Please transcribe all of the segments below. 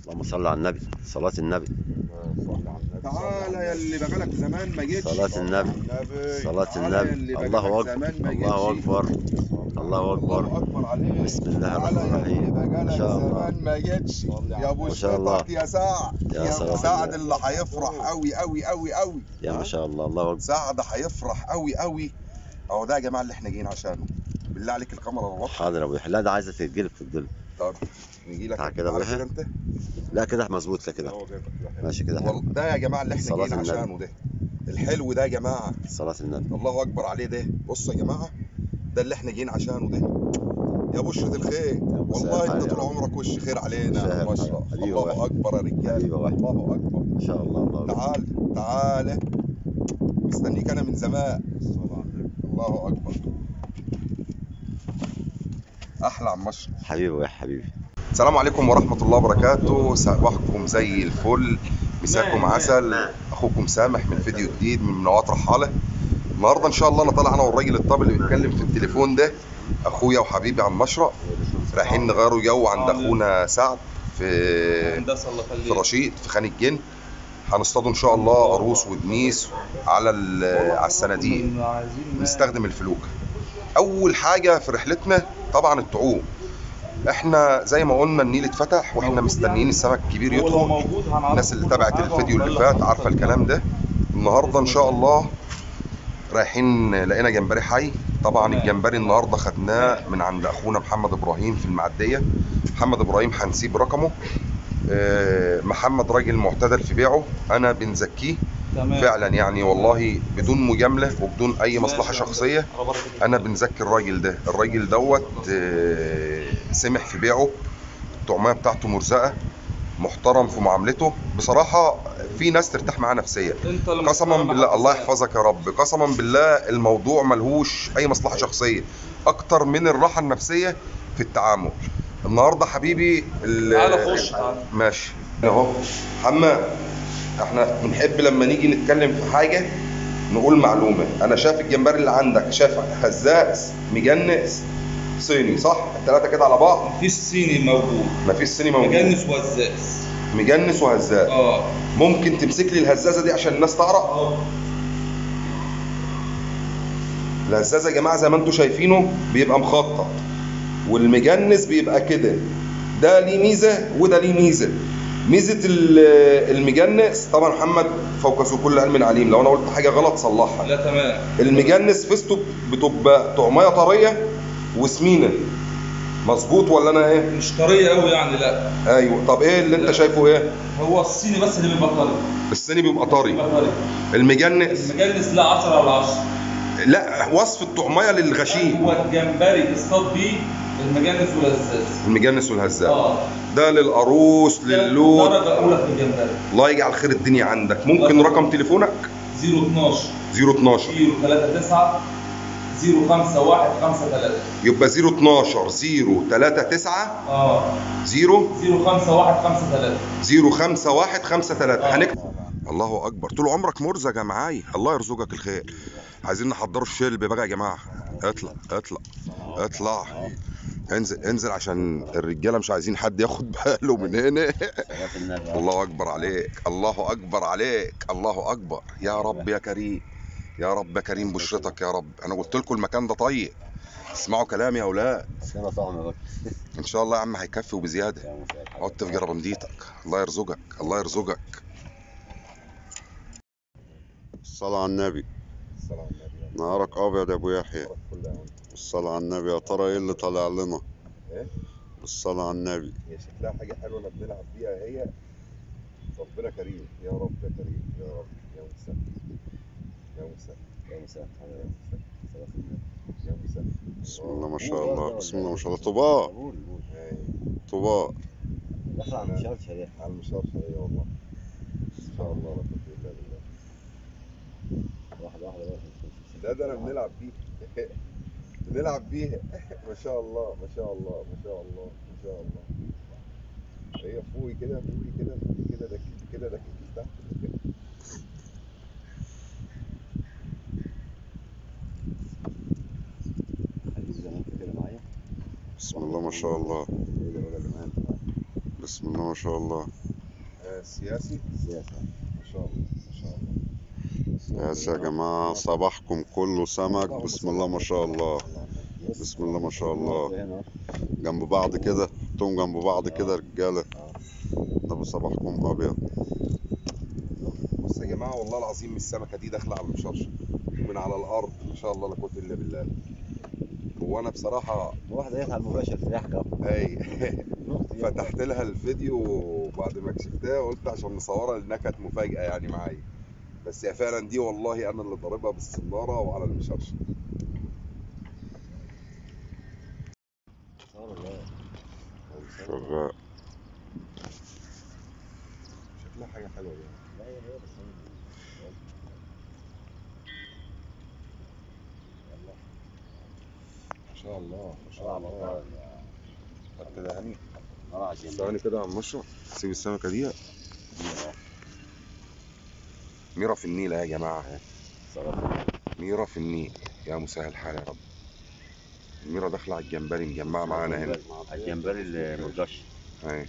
اللهم صل على النبي صلاة النبي تعالى يا اللي بقالك زمان ما جيتش صلاة النبي صلاة تعالى يا اللي النبي بقالك الله أكبر زمان ما الله جيتش. أكبر الله أكبر الله اكبر عليك بسم الله تعالى الرحمن يا اللي الرحيم ما بقالك شاء الله زمان ما جيتش يا ابو ما شاء الله. شرطك يا سعد يا يا سلام. سعد اللي هيفرح قوي قوي قوي قوي يا ما شاء الله الله أكبر سعد هيفرح قوي قوي اهو ده يا جماعه اللي احنا جايين عشانه بالله عليك الكاميرا واضحه حاضر يا أبو يحيى لا ده عايزة تتجلب تتجلب طب نجي لك تعال كده يا أبو عارف يحيى. انت لا كده مظبوط لا كده هو جايبك يا حلو. ماشي كده حلو والله ده يا جماعه اللي احنا صلاة جايين النبي. عشانه ده الحلو ده يا جماعه صلاة النبي الله اكبر عليه ده بصوا يا جماعه ده اللي احنا جايين عشانه ده يا بشرة الخير والله مساء انت الخير طول يا عمرك وش خير علينا مساء يا الخير. بشرة حبيبي الله واحد. اكبر يا حبيبي رجاله واحد. الله اكبر ما شاء الله الله أكبر تعال تعال مستنيك انا من زمان الله اكبر احلى عم مشرف حبيبي يا حبيبي السلام عليكم ورحمة الله وبركاته صباحكم زي الفل مساكم عسل اخوكم سامح من فيديو جديد من منوات رحالة النهارده ان شاء الله انا طالع انا والراجل الطاب اللي بيتكلم في التليفون ده اخويا وحبيبي عم مشرق رايحين نغيروا جو عند اخونا سعد في هندسه الله في يخليك رشيد في خان الجن هنصطادوا ان شاء الله قاروص ودنيس على ال- على الصناديق نستخدم الفلوكة اول حاجة في رحلتنا طبعا الطعوم احنا زي ما قلنا النيل اتفتح واحنا مستنيين السمك الكبير يدخل الناس اللي تابعت الفيديو اللي فات عارفه الكلام ده النهارده ان شاء الله رايحين لقينا جمبري حي طبعا الجمبري النهارده خدناه من عند اخونا محمد ابراهيم في المعديه محمد ابراهيم هنسيب رقمه آه، محمد راجل معتدل في بيعه انا بنزكيه تمام فعلا يعني والله بدون مجامله وبدون اي مصلحه ماشي. شخصيه على بركة الله. انا بنزكي الراجل ده الراجل دوت آه، سمح في بيعه الطعميه بتاعته مرزقه محترم في معاملته بصراحه في ناس ترتاح معاه نفسيا انت اللي قسما محترم بالله على الله الإنسان. يحفظك يا رب قسما بالله الموضوع ملهوش اي مصلحه شخصيه اكتر من الراحه النفسيه في التعامل النهارده حبيبي ال- تعالى خش تعالى ماشي اهو حمام احنا بنحب لما نيجي نتكلم في حاجه نقول معلومه انا شايف الجمبري اللي عندك شايف خزاز مجنس صيني صح الثلاثه كده على بعض مفيش صيني موجود مفيش صيني موجود مجنس وهزاز مجنس وهزاز اه ممكن تمسك لي الهزازه دي عشان الناس تعرف اه الهزازه يا جماعه زي ما انتم شايفينه بيبقى مخطط والمجنس بيبقى كده ده ليه ميزه وده ليه ميزه ميزه ال- المجنس طبعا محمد فوق ذو كل علم عليم لو انا قلت حاجه غلط صلحها لا تمام المجنس فيسته بتبقى طعميه طريه وسمينه مظبوط ولا انا ايه مش طريه قوي يعني لا ايوه طب ايه اللي انت لا. شايفه ايه هو الصيني بس اللي بيبقى طري الصيني بيبقى طري بيبقى طري المجنس المجنس لا 10 على 10 لا وصف الطعميه للغشيم هو الجمبري تصطاد بيه المجنس والهزاز المجنس والهزاز اه ده للقاروص للود درجه اولى في الجمبري الله يجعل خير الدنيا عندك ممكن رقم تليفونك 012 012 039 051 53 يبقى 012 039 اه 0 051 53 05153 هنكتب الله اكبر طول عمرك مرزق معايا الله يرزقك الخير عايزين نحضروا الشلب بقى يا جماعه اطلع اطلع اطلع انزل انزل عشان الرجاله مش عايزين حد ياخد باله من هنا صلاة النبي الله اكبر عليك الله اكبر عليك الله اكبر يا رب يا كريم يا رب يا كريم بشرتك يا رب انا قلت لكم المكان ده طيب اسمعوا كلامي يا اولاد سنة طعم بقى ان شاء الله يا عم هيكفي وبزياده يا مساء الخير. اقعد تفجر بمديتك الله يرزقك الله يرزقك الصلاة على النبي نهارك أبيض يا أبو يحيى الصلاة على النبي يا ترى إيه اللي طالع لنا إيه؟ الصلاة على النبي هي شكلها حاجه حلوه انا بنلعب بيها هي ربنا كريم يا رب يا كريم يا رب يا مساء يا مساء يا مساء الخير. صلاة النبي. يا مساء بسم الله ما شاء الله بسم الله ما شاء الله طباع قول قول طباع دخل على المشارشة دي على المشارشة ايه والله ان شاء الله لا قوة الا بالله واحدة واحدة بقى ده ده انا بنلعب بيه بنلعب بيها ما شاء الله ما شاء الله ما شاء الله ما شاء الله هي فوقي كده فوقي كده فوقي كده ده كده ده كده تحت خليك زي ما انت كده معايا بسم الله ما شاء الله ايه ده بقى اللي معانا بسم الله ما شاء الله آه، سياسي سياسة ما شاء الله ما شاء الله سياسة يا جماعة صباحكم كله سمك بسم الله ما شاء الله بسم الله ما شاء الله هنا جنب بعض كده حطهم جنب بعض كده رجالة طب صباحكم أبيض بص يا جماعه والله العظيم السمكه دي داخله على المشرشر من على الارض ما شاء الله لا قوه الا بالله وانا بصراحه واحدة جت على المباشر في يحكى اي فتحت لها الفيديو بعد ما كشفتها قلت عشان نصورها لانها كانت مفاجاه يعني معايا بس هي فعلا دي والله انا اللي ضاربها بالسناره وعلى المشرشر شغال شكلها حاجه حلوه دي ما شاء الله ما شاء الله حتى ده هني ثواني كده يا عم مشرف سيب السمكه دي ميرة في النيل يا جماعه ميرة في النيل يا مسهل الحال يا رب الميرة داخله على الجمبري مجمعه معانا هنا الجمبري المرجش اهي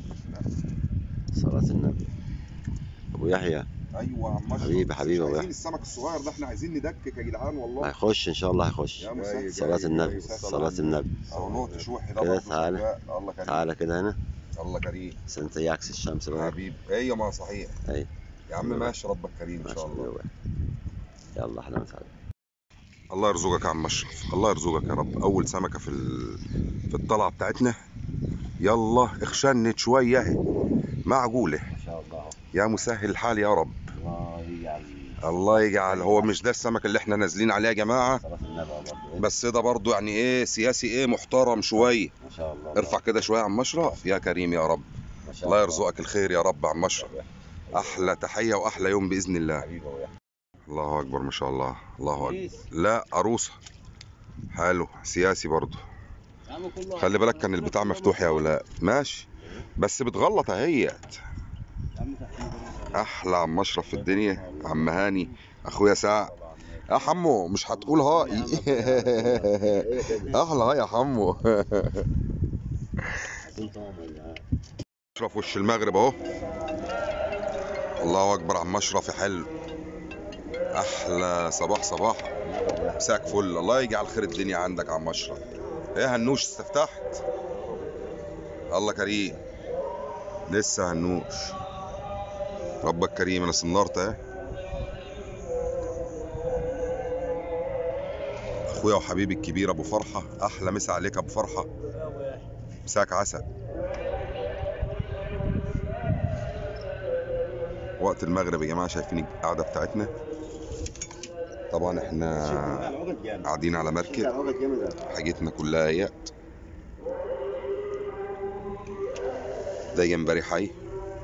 صلاة النبي أبو يحيى ايوه يا عم مشرف حبيبي- بس حبيبي مش يا عايزين واحد. السمك الصغير ده احنا عايزين ندكك يا جدعان والله هيخش إن شاء الله هيخش يا مسهل صلاة النبي صلاة النبي اهو نقطة شوحي ده كده برضه تعالى. شغال. الله كريم تعالى كده هنا الله كريم بس أنت يعكس الشمس بقى حبيبي هي ما صحيح أي. يا عم ماشي ربك كريم ان ماشي شاء الله حبيبي. يلا أحلى مساء الله يرزقك يا عم اشرف الله يرزقك يا رب اول سمكه في ال... في الطلعه بتاعتنا يلا اخشنت شويه اهي معقوله إن شاء الله يا مسهل الحال يا رب الله يجعل الله يجعل هو مش ده السمك اللي احنا نازلين عليه يا جماعه صلاة النبي برضه بس ده برضو يعني ايه سياسي ايه محترم شويه ما شاء الله ارفع كده شويه يا عم اشرف يا كريم يا رب ما شاء الله يرزقك الخير يا رب يا عم اشرف احلى تحيه واحلى يوم باذن الله حبيبي أبو يحيى. الله اكبر ما شاء الله الله اكبر لا عروسه حلو سياسي برضه خلي بالك كان البتاع مفتوح يا ولا ماشي بس بتغلط اهيت احلى عم اشرف في الدنيا عم هاني اخويا سعد يا حمو مش هتقول هاي احلى هاي يا حمو اشرف وش المغرب اهو الله اكبر عم اشرف يا حلو احلى صباح صباح مساك فل الله يجعل خير الدنيا عندك يا عم اشرف ايه هنوش استفتحت الله كريم لسه هنوش ربك كريم انا سنرت اهي اخويا وحبيبي الكبير ابو فرحه احلى مسا عليك ابو فرحه مساك عسل وقت المغرب يا جماعه شايفين القعده بتاعتنا طبعا احنا قاعدين على مركب حاجتنا كلها ايات ده جمبري حي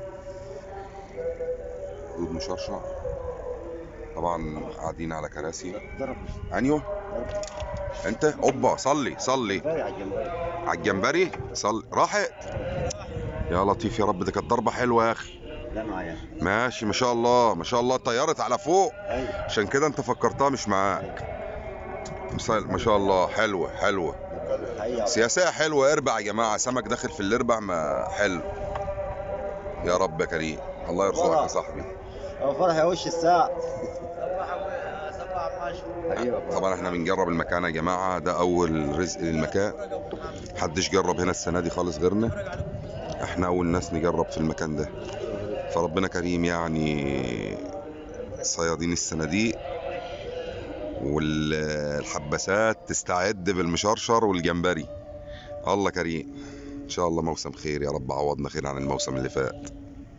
دود مشرشع طبعا قاعدين على كراسي انيو انت اوبا صلي صلي على الجمبري صلي راحت يا لطيف يا رب دي كانت ضربه حلوه يا اخي لا معايا ماشي ما شاء الله ما شاء الله طيرت على فوق ايوه عشان كده انت فكرتها مش معاك مسا- ما شاء الله حلوه حلوه سياسيه حلوه اربع يا جماعه سمك داخل في الاربع ما حلو يا رب يا كريم الله يرزقك يا صاحبي ابو فرح يا وش الساعة طبعا احنا بنجرب المكان يا جماعه ده اول رزق للمكان محدش جرب هنا السنه دي خالص غيرنا احنا اول ناس نجرب في المكان ده فربنا كريم يعني صيادين الصناديق والحباسات تستعد بالمشرشر والجمبري الله كريم ان شاء الله موسم خير يا رب عوضنا خير عن الموسم اللي فات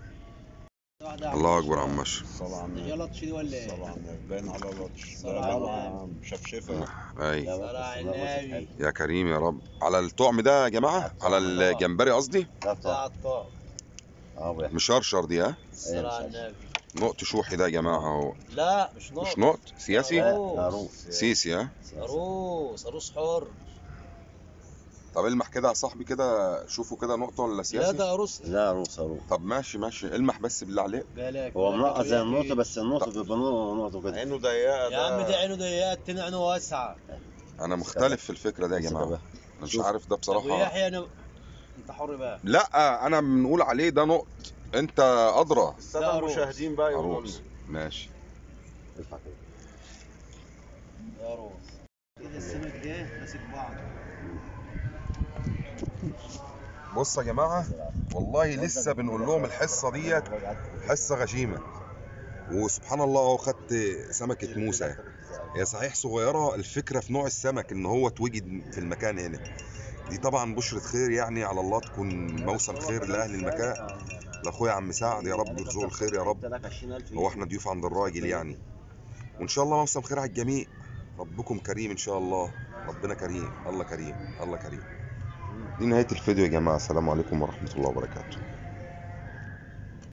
الله اكبر عم اشرف صلاة على النبي يا لطش دي ولا ايه؟ صلاة على النبي باين على لطش صلاة على النبي. مشفشفة اي صلاة على النبي يا كريم يا رب على الطعم ده يا جماعه على الجمبري قصدي لا ده طبعا عطار اه ابو يحيى مشرشر دي ها الصلاة على النبي نقط شوحي ده يا جماعه اهو لا مش نار مش نقط سياسي لا عروس سيسي ها عروس عروس حر طب المح كده يا صاحبي كده شوفوا كده نقطه ولا لا سياسي ده عروس لا عروس عروس طب ماشي ماشي المح بس بالله عليك بالك هو بالك منقط زي يا النقطة أخي. بس النقطة بيبقى نقطة كده عينه ضيقه يا عم دي عينه ضيقه التاني عينه واسعه انا مختلف في الفكره دي يا جماعه انا مش شوف. عارف ده ابو بصراحه يحيى انا انت حر بقى لا انا بنقول عليه ده نقط انت ادرى الساده لا، عروس. المشاهدين بقى يقولوا عروس ماشي لنا يا روس كده السمك ايه ماسك بعض بص يا جماعه والله لسه بنقول لهم الحصه ديت حصه غشيمه وسبحان الله اهو خدت سمكه موسى هي صحيح صغيره الفكره في نوع السمك ان هو اتوجد في المكان هنا دي طبعا بشرة خير يعني على الله تكون موسم خير لاهل المكان لاخويا عم سعد يا رب يرزقه الخير يا رب هو احنا ضيوف عند الراجل يعني وان شاء الله موسم خير على الجميع ربكم كريم ان شاء الله ربنا كريم الله كريم الله كريم دي نهايه الفيديو يا جماعه السلام عليكم ورحمه الله وبركاته